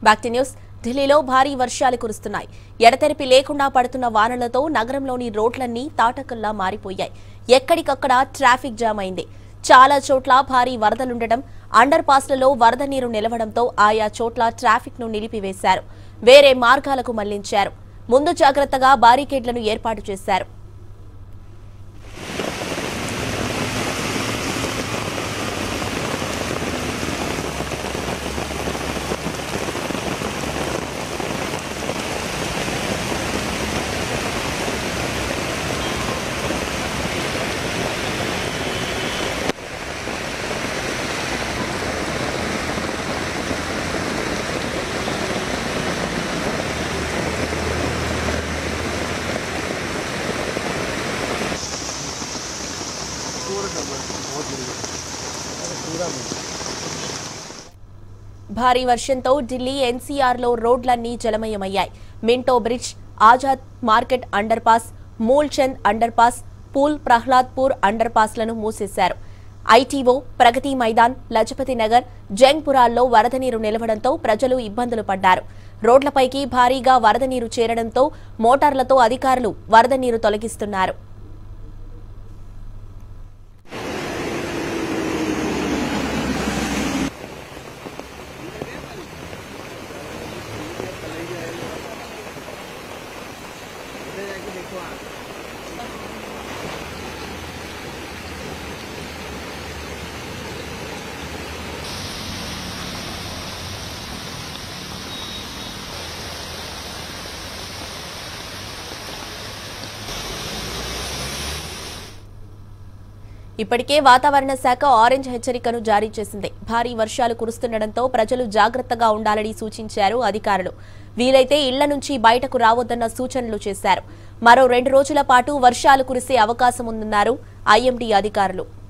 back to news ఢిల్లీలో భారీ వర్షాలు కురుస్తున్నాయి ఎడతెరిపి లేకుండా పడుతున్న వానలతో నగరంలోని రోడ్లన్నీ తాటకల్లా మారిపోయాయి ఎక్కడికక్కడ ట్రాఫిక్ జామ్ అయింది చాలా చోట్ల భారీ వరదలుండటం అండర్ పాస్లలో వరద నీరు నిలవడంతో ఆయా చోట్ల ట్రాఫిక్ ను నిలిపివేశారు వేరే మార్గాలకు మళ్లించారు ముందు జాగ్రత్తగా బారికేడ్లను ఏర్పాటు చేశారు భారీ వర్షంతో ఢిల్లీ ఎన్సీఆర్లో రోడ్లన్నీ జలమయమయ్యాయి Minto Bridge Azad Market underpass Moolchand underpass Pul Prahladpur under పాస్లను మూసేశారు ఐటీఓ ప్రగతి మైదాన్ లజపతి నగర్ జంగ్పురాల్లో వరద నీరు నిలవడంతో ప్రజలు ఇబ్బందులు పడ్డారు రోడ్లపైకి భారీగా వరద నీరు చేరడంతో మోటార్లతో అధికారులు వరద నీరు తొలగిస్తున్నారు ఇప్పటికే వాతావరణ శాఖ ఆరెంజ్ హెచ్చరికను జారీ చేసింది భారీ వర్షాలు కురుస్తుండటంతో ప్రజలు జాగ్రత్తగా ఉండాలని సూచించారు అధికారులు వీలైతే ఇళ్ల నుంచి బయటకు రావద్దన్న సూచనలు చేశారు మరో రెండు రోజుల పాటు వర్షాలు కురిసే అవకాశం ఉందన్నారు ఐఎండీ అధికారులు